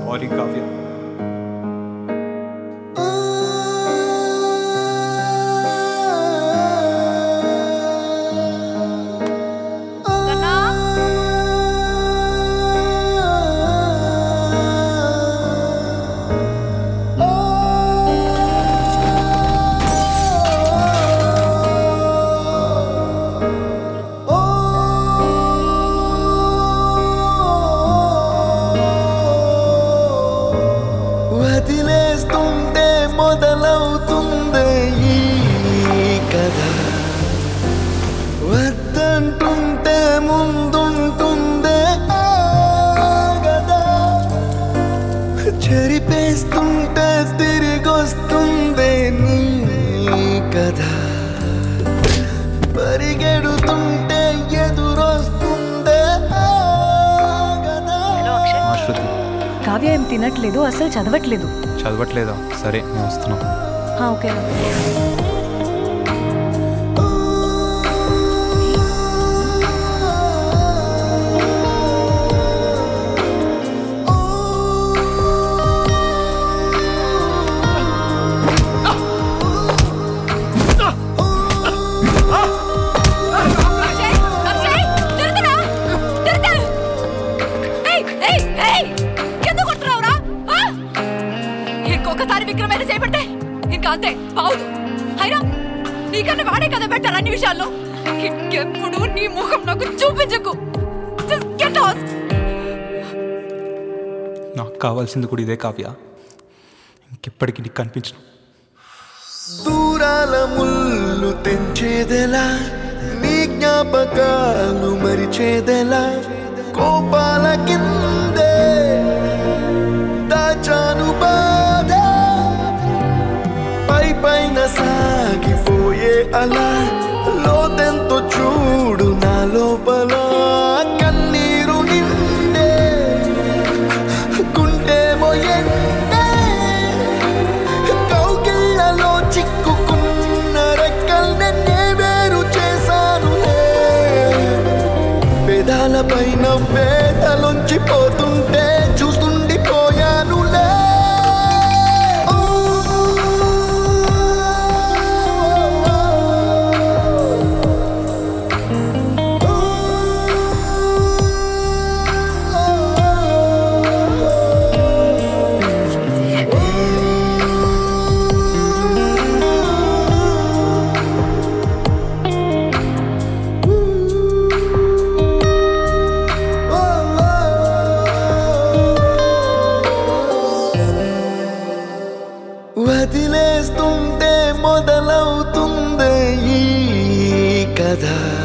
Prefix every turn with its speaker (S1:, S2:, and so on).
S1: Sorry Kavya
S2: వదిలేస్తుంటే మొదలవుతుంది ఈ కథ వద్దంటుంటే ముందుంటుందే ఆగదా చెరిపేస్తుంటే తిరిగొస్తుందే నీ కథ పరిగెడుతుంటే ఎదురొస్తుందే ఆగదా
S1: ఆ, శృతి
S3: కావ్య ఏం తినట్లేదు అసలు చదవట్లేదు
S1: చదవట్లేదా సరే నేను వస్తున్నాం
S3: హా, ఓకే
S4: అక్షయ్ అక్షయ్ తిరుతరా తిరుత ఏయ్ ఏయ్ ఏయ్ ఎందుకు కొడుతున్నావురా ఆ? ఇంకొకసారి విక్రమైన చేపట్టే ఇంకా అంతే పావుదు అయినా నీకన్నా వాడే కదా పెట్టారు అన్ని విషయాల్లో ఇంకెప్పుడు నీ ముఖం నాకు చూపించకు Just get lost.
S1: నాకు కావాల్సింది కూడా ఇదే కావ్య ఇంకెప్పటికీ నీకు కనిపించను
S2: దూరాల ముళ్ళు తెంచేదెలా నీ జ్ఞాపకాలు మరిచేదెలా కోపాల కిందే దాచాను బాధ పై పైన సాగిపోయే అలా లోతెంతో చూడు నా లోపల కన్నీరు నిండే గుండేమో ఎండే కౌగిళ్ళలో చిక్కుకున్న రెక్కల్నే వేరు చేశానులే పెదాలపైన వేదలొంచి పోతుంటే చూస్తుండిపోయానులే ఓ, వదిలేస్తుంటే మొదలవుతుంది ఈ కథ